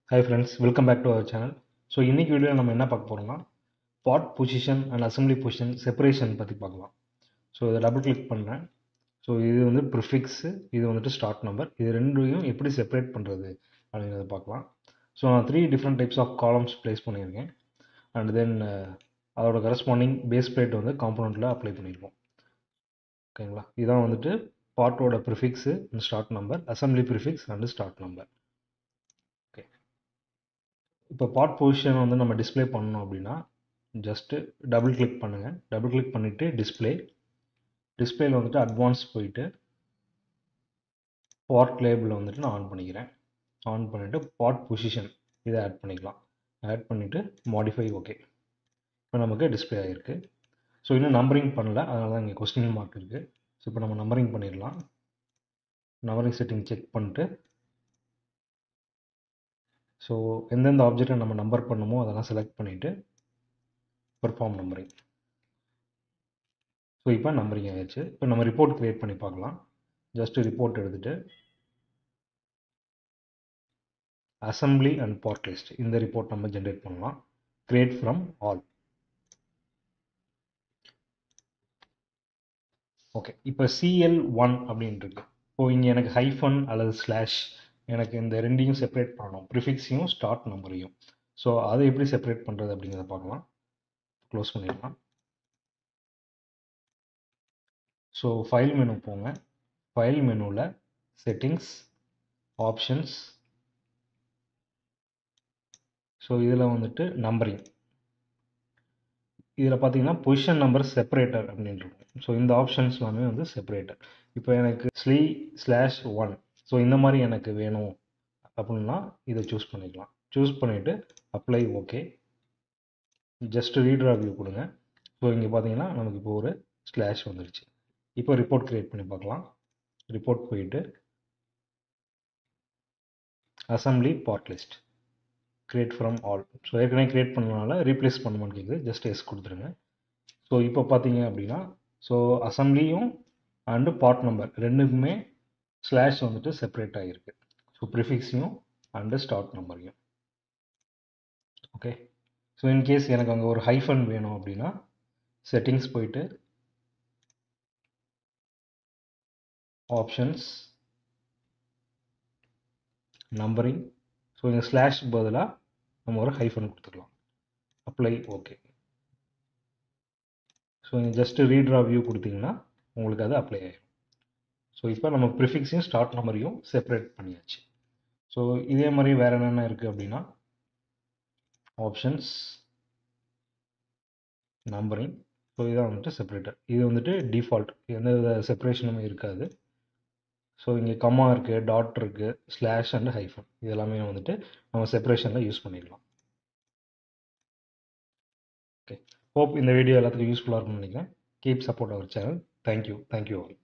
hi friends welcome back to our channel so இன்னைக்கு வீடியோவில் நம்ம என்ன பார்க்க போகிறோம்னா part position and assembly position separation பற்றி பார்க்கலாம் ஸோ இதை டபுள் கிளிக் பண்ணேன் ஸோ இது வந்து ப்ரிஃபிக்ஸு இது வந்துட்டு ஸ்டார்ட் நம்பர் இது ரெண்டையும் எப்படி செப்பரேட் பண்ணுறது அப்படிங்கிறத பார்க்கலாம் ஸோ நான் three different types of columns place பண்ணியிருக்கேன் அண்ட் தென் அதோட கரஸ்பாண்டிங் பேஸ் பிளேட் வந்து காம்பனண்ட்டில் அப்ளை பண்ணியிருக்கோம் ஓகேங்களா இதான் வந்துட்டு பாட்டோட prefix and start number assembly prefix and start number okay இப்போ பாட் பொசிஷன் வந்து நம்ம டிஸ்பிளே பண்ணோம் அப்படின்னா ஜஸ்ட்டு டபுள் கிளிக் பண்ணுங்கள் டபுள் கிளிக் பண்ணிவிட்டு டிஸ்பிளே டிஸ்பிளேயில் வந்துட்டு அட்வான்ஸ் போயிட்டு பாட் லேபிள் வந்துட்டு நான் ஆன் பண்ணிக்கிறேன் ஆன் பண்ணிவிட்டு பாட் பொசிஷன் இதை ஆட் பண்ணிக்கலாம் ஆட் பண்ணிவிட்டு மாடிஃபை ஓகே இப்போ நமக்கு டிஸ்பிளே ஆகிருக்கு ஸோ இன்னும் நம்பரிங் பண்ணல அதனால தான் இங்கே கொஸ்டின் மார்க் இருக்குது ஸோ இப்போ நம்ம நம்பரிங் பண்ணிடலாம் நம்பரிங் செட்டிங் செக் பண்ணிட்டு ஸோ எந்தெந்த ஆப்ஜெக்டை நம்ம நம்பர் பண்ணுமோ அதெல்லாம் செலக்ட் பண்ணிவிட்டு பெர்ஃபார்ம் நம்பரிங் ஸோ இப்போ நம்பரிங் ஆயிடுச்சு இப்போ நம்ம ரிப்போர்ட் க்ரியேட் பண்ணி பார்க்கலாம் ஜஸ்ட் ரிப்போர்ட் எடுத்துகிட்டு அசம்பிளி அண்ட் பார்ட் லிஸ்ட் இந்த ரிப்போர்ட் நம்ம ஜென்ரேட் பண்ணலாம் கிரியேட் ஃப்ரம் ஆல் ஓகே இப்போ சிஎல் ஒன் அப்படின்ட்டு இருக்கு இப்போ இங்கே எனக்கு ஹைஃபன் அல்லது ஸ்லாஷ் எனக்கு இந்த ரெண்டையும் செப்பரேட் பண்ணணும் ப்ரிஃபிக்ஸையும் ஸ்டார்ட் நம்பரையும் ஸோ அதை எப்படி செப்பரேட் பண்ணுறது அப்படிங்கிறத பார்க்கலாம் க்ளோஸ் பண்ணிடலாம் ஸோ ஃபைல் மெனு போங்க ஃபைல் மெனுவில் செட்டிங்ஸ் ஆப்ஷன்ஸ் ஸோ இதில் வந்துட்டு நம்பரிங் இதில் பார்த்தீங்கன்னா பொசிஷன் நம்பர் செப்பரேட்டர் அப்படின்னு இருக்கும் ஸோ இந்த ஆப்ஷன்ஸ் எல்லாமே வந்து செப்பரேட்டர் இப்போ எனக்கு ஸ்லீ ஸ்லாஷ் ஒன் ஸோ இந்த மாதிரி எனக்கு வேணும் அப்படின்னா இதை சூஸ் பண்ணிக்கலாம் சூஸ் பண்ணிவிட்டு apply okay just redraw view கொடுங்க ஸோ இங்கே பார்த்தீங்கன்னா நமக்கு இப்போ ஒரு ஸ்லாஷ் வந்துருச்சு இப்போ ரிப்போர்ட் க்ரியேட் பண்ணி பார்க்கலாம் ரிப்போர்ட் போயிட்டு assembly part list create from all so ஏற்கனவே க்ரியேட் பண்ணனால ரீப்ளேஸ் பண்ணுமான்னு கேட்குது ஜஸ்ட் எஸ் கொடுத்துருங்க ஸோ இப்போ பார்த்தீங்க அப்படின்னா ஸோ அசம்பிளியும் அண்டு பார்ட் நம்பர் ரெண்டுக்குமே ஸ்லாஷ் வந்துட்டு செப்பரேட் ஆகிருக்கு ஸோ ப்ரிஃபிக்ஸையும் அண்டு ஸ்டார்ட் நம்பரையும் ஓகே ஸோ இன்கேஸ் எனக்கு அங்கே ஒரு ஹைஃபன் வேணும் அப்படின்னா செட்டிங்ஸ் போயிட்டு ஆப்ஷன்ஸ் நம்பரிங் ஸோ இந்த ஸ்லாஷ் பதிலாக நம்ம ஒரு ஹைஃபன் கொடுத்துக்கலாம் அப்ளை ஓகே ஸோ நீங்கள் ஜஸ்ட்டு ரீட்ரா வியூ கொடுத்தீங்கன்னா உங்களுக்கு அது அப்ளை ஆகிடும் ஸோ இப்போ நம்ம ப்ரிஃபிக்ஸையும் ஸ்டார்ட் நம்பரையும் செப்பரேட் பண்ணியாச்சு ஸோ இதே மாதிரி வேறு என்னென்ன இருக்குது அப்படின்னா ஆப்ஷன்ஸ் நம்பரிங் ஸோ இதான் வந்துட்டு செப்பரேட்டர் இது வந்துட்டு டிஃபால்ட் எந்த வித செப்பரேஷனுமே இருக்காது ஸோ இங்கே கம்மா இருக்குது டாட் இருக்குது ஸ்லாஷ் அண்ட் ஹைஃபன் இது எல்லாமே வந்துட்டு நம்ம செப்பரேஷனில் யூஸ் பண்ணிடலாம் ஓகே ஹோப் இந்த வீடியோ எல்லாத்துக்கும் யூஸ்ஃபுல்லாக இருக்கும்னு நினைக்கிறேன் keep support our channel thank you thank you all